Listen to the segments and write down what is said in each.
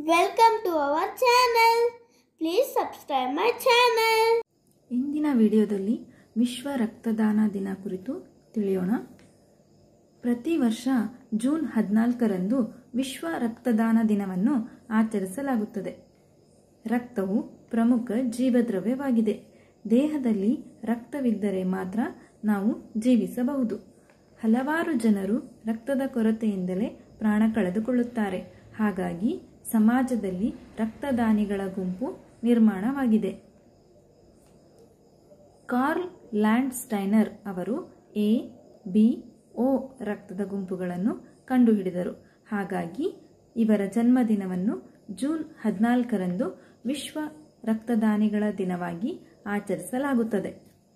Welcome to our channel. Please subscribe my channel. ಇಂದಿನ ವಿಡಿಯೋದಲ್ಲಿ ವಿಶ್ವ ರಕ್ತದಾನ ದಿನ ಕುರಿತು ತಿಳಿಯೋಣ ಪ್ರತಿ ವರ್ಷ ಜೂನ್ ಹದಿನಾಲ್ಕರಂದು ವಿಶ್ವ ರಕ್ತದಾನ ದಿನವನ್ನು ಆಚರಿಸಲಾಗುತ್ತದೆ ರಕ್ತವು ಪ್ರಮುಖ ಜೀವದ್ರವ್ಯವಾಗಿದೆ ದೇಹದಲ್ಲಿ ರಕ್ತವಿದ್ದರೆ ಮಾತ್ರ ನಾವು ಜೀವಿಸಬಹುದು ಹಲವಾರು ಜನರು ರಕ್ತದ ಕೊರತೆಯಿಂದಲೇ ಪ್ರಾಣ ಕಳೆದುಕೊಳ್ಳುತ್ತಾರೆ ಹಾಗಾಗಿ ಸಮಾಜದಲ್ಲಿ ರಕ್ತದಾನಿಗಳ ಗುಂಪು ನಿರ್ಮಾಣವಾಗಿದೆ ಕಾರ್ಲ್ ಲ್ಯಾಂಡ್ ಸ್ಟೈನರ್ ಅವರು ಎ ಬಿ ಒ ರಕ್ತದ ಗುಂಪುಗಳನ್ನು ಕಂಡುಹಿಡಿದರು ಹಾಗಾಗಿ ಇವರ ಜನ್ಮದಿನವನ್ನು ಜೂನ್ ಹದಿನಾಲ್ಕರಂದು ವಿಶ್ವ ರಕ್ತದಾನಿಗಳ ದಿನವಾಗಿ ಆಚರಿಸಲಾಗುತ್ತದೆ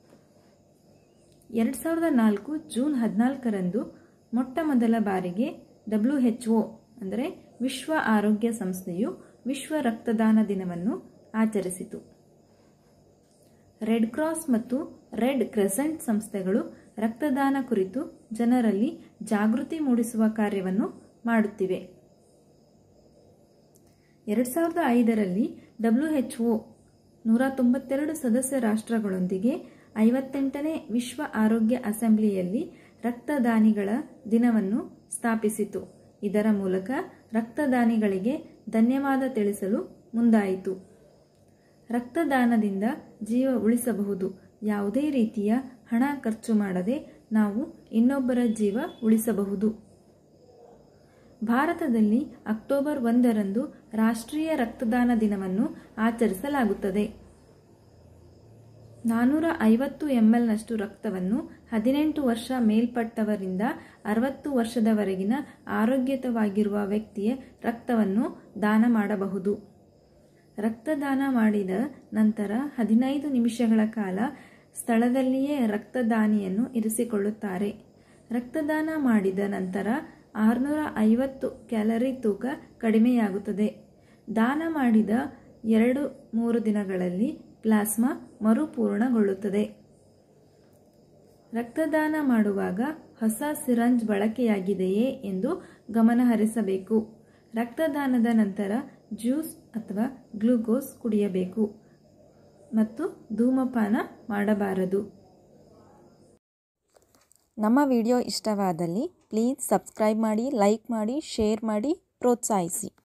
ಎರಡು ಸಾವಿರದ ನಾಲ್ಕು ಜೂನ್ ಹದಿನಾಲ್ಕರಂದು ಮೊಟ್ಟ ಮೊದಲ ಬಾರಿಗೆ ಡಬ್ಲ್ಯೂ ಎಚ್ ಒ ಅಂದರೆ ವಿಶ್ವ ಆರೋಗ್ಯ ಸಂಸ್ಥೆಯು ವಿಶ್ವ ರಕ್ತದಾನ ದಿನವನ್ನು ಆಚರಿಸಿತು ರೆಡ್ ಕ್ರಾಸ್ ಮತ್ತು ರೆಡ್ ಕ್ರೆಸೆಂಟ್ ಸಂಸ್ಥೆಗಳು ರಕ್ತದಾನ ಕುರಿತು ಜನರಲ್ಲಿ ಜಾಗೃತಿ ಮೂಡಿಸುವ ಕಾರ್ಯವನ್ನು ಮಾಡುತ್ತಿವೆ ಎರಡು ಸಾವಿರದ ಐದರಲ್ಲಿ ಡಬ್ಲ್ಯೂ ಎಚ್ ಒ ನೂರ ತೊಂಬತ್ತೆರಡು ಸದಸ್ಯ ರಾಷ್ಟ್ರಗಳೊಂದಿಗೆ ಐವತ್ತೆಂಟನೇ ವಿಶ್ವ ಆರೋಗ್ಯ ಅಸೆಂಬ್ಲಿಯಲ್ಲಿ ರಕ್ತದಾನಿಗಳ ದಿನವನ್ನು ಸ್ಥಾಪಿಸಿತು ಇದರ ಮೂಲಕ ರಕ್ತದಾನಿಗಳಿಗೆ ಧನ್ಯವಾದ ತಿಳಿಸಲು ಮುಂದಾಯಿತು ರಕ್ತದಾನದಿಂದ ಜೀವ ಉಳಿಸಬಹುದು ಯಾವುದೇ ರೀತಿಯ ಹಣ ಖರ್ಚು ಮಾಡದೆ ನಾವು ಇನ್ನೊಬ್ಬರ ಜೀವ ಉಳಿಸಬಹುದು ಭಾರತದಲ್ಲಿ ಅಕ್ಟೋಬರ್ ಒಂದರಂದು ರಾಷ್ಟ್ರೀಯ ರಕ್ತದಾನ ದಿನವನ್ನು ಆಚರಿಸಲಾಗುತ್ತದೆ ನಾನ್ನೂರ ಐವತ್ತು ಎಂಎಲ್ನಷ್ಟು ರಕ್ತವನ್ನು ಹದಿನೆಂಟು ವರ್ಷ ಮೇಲ್ಪಟ್ಟವರಿಂದ ಅರವತ್ತು ವರ್ಷದವರೆಗಿನ ಆರೋಗ್ಯತವಾಗಿರುವ ವ್ಯಕ್ತಿಯ ರಕ್ತವನ್ನು ದಾನ ಮಾಡಬಹುದು ರಕ್ತದಾನ ಮಾಡಿದ ನಂತರ ಹದಿನೈದು ನಿಮಿಷಗಳ ಕಾಲ ಸ್ಥಳದಲ್ಲಿಯೇ ರಕ್ತದಾನಿಯನ್ನು ಇರಿಸಿಕೊಳ್ಳುತ್ತಾರೆ ರಕ್ತದಾನ ಮಾಡಿದ ನಂತರ ಆರುನೂರ ಐವತ್ತು ಕ್ಯಾಲರಿ ತೂಕ ಕಡಿಮೆಯಾಗುತ್ತದೆ ದಾನ ಮಾಡಿದ ಎರಡು ಮೂರು ದಿನಗಳಲ್ಲಿ ಪ್ಲಾಸ್ಮಾ ಮರುಪೂರ್ಣಗೊಳ್ಳುತ್ತದೆ ರಕ್ತದಾನ ಮಾಡುವಾಗ ಹೊಸ ಸಿರಂಜ್ ಬಳಕೆಯಾಗಿದೆಯೇ ಎಂದು ಗಮನಹರಿಸಬೇಕು ರಕ್ತದಾನದ ನಂತರ ಜ್ಯೂಸ್ ಅಥವಾ ಗ್ಲೂಕೋಸ್ ಕುಡಿಯಬೇಕು ಮತ್ತು ಧೂಮಪಾನ ಮಾಡಬಾರದು ನಮ್ಮ ವಿಡಿಯೋ ಇಷ್ಟವಾದಲ್ಲಿ ಪ್ಲೀಸ್ ಸಬ್ಸ್ಕ್ರೈಬ್ ಮಾಡಿ ಲೈಕ್ ಮಾಡಿ ಶೇರ್ ಮಾಡಿ ಪ್ರೋತ್ಸಾಹಿಸಿ